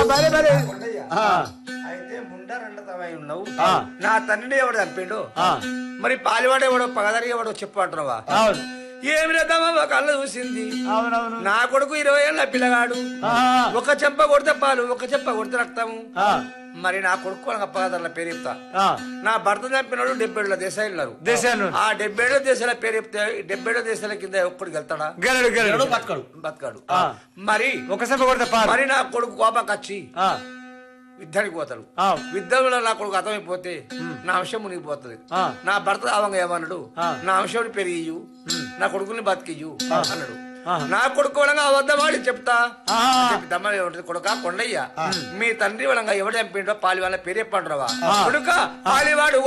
బరే బరే కొండయ్య ఆ, అయితే ముండరండతమై ఉన్నావు ఆ. నా తండ్రిని ఎవడు చంపిండు ఆ, మరి పాలివాడు ఎవడో పగదరి ఎవడో చెప్పు అంటున్నావా అవును ఏమి రద్దమా ఒక కళ్ళ చూసింది అవునవును నా కొడుకు ఇరవై ఏళ్ళ పిల్లగాడు ఆ, ఒక చెంప కొడితే పాలు ఒక చెంప కొడితే రక్తము ఆ, మరి నా కొడుకు వాళ్ళ పగదర్ల పేరు చెప్తా ఆ, నా భర్త చంపినాడు డెబ్బై ఏళ్ళ దేశాలు ఉన్నారు దేశాలు ఆ డెబ్బై ఏళ్ళ దేశాల పేరు చెప్తే డెబ్బై ఏళ్ళ దేశాల కింద ఒక్కడికి వెళ్తాడా గెలడు ఎడో గెలడు బతకడు బతకాడు ఆ. మరి ఒక సభ కొడితే పారు మరి నా కొడుకు కోపం వచ్చి ఆ, యుద్ధానికి పోతాడు ఆ, యుద్ధంలో నా కొడుకు అర్థమైపోతే నా అంశం మునిగిపోతుంది ఆ. నా భర్త అవంగ ఏమన్నాడు ఆ. నా అంశం పెరిగియు నా కొడుకుని బతికియు అన్నాడు ఆహా. నా కొడుకు వలంగా అబద్ధమాడి చెప్తా ఆ. చెప్పి దమ్మ ఏమంటది కొడుక కొండయ్య మీ తండ్రి వలంగా ఎవడు చంపిండో పాలి వాళ్ళ పేరు చెప్పంటావా కొడుక పాలివాడు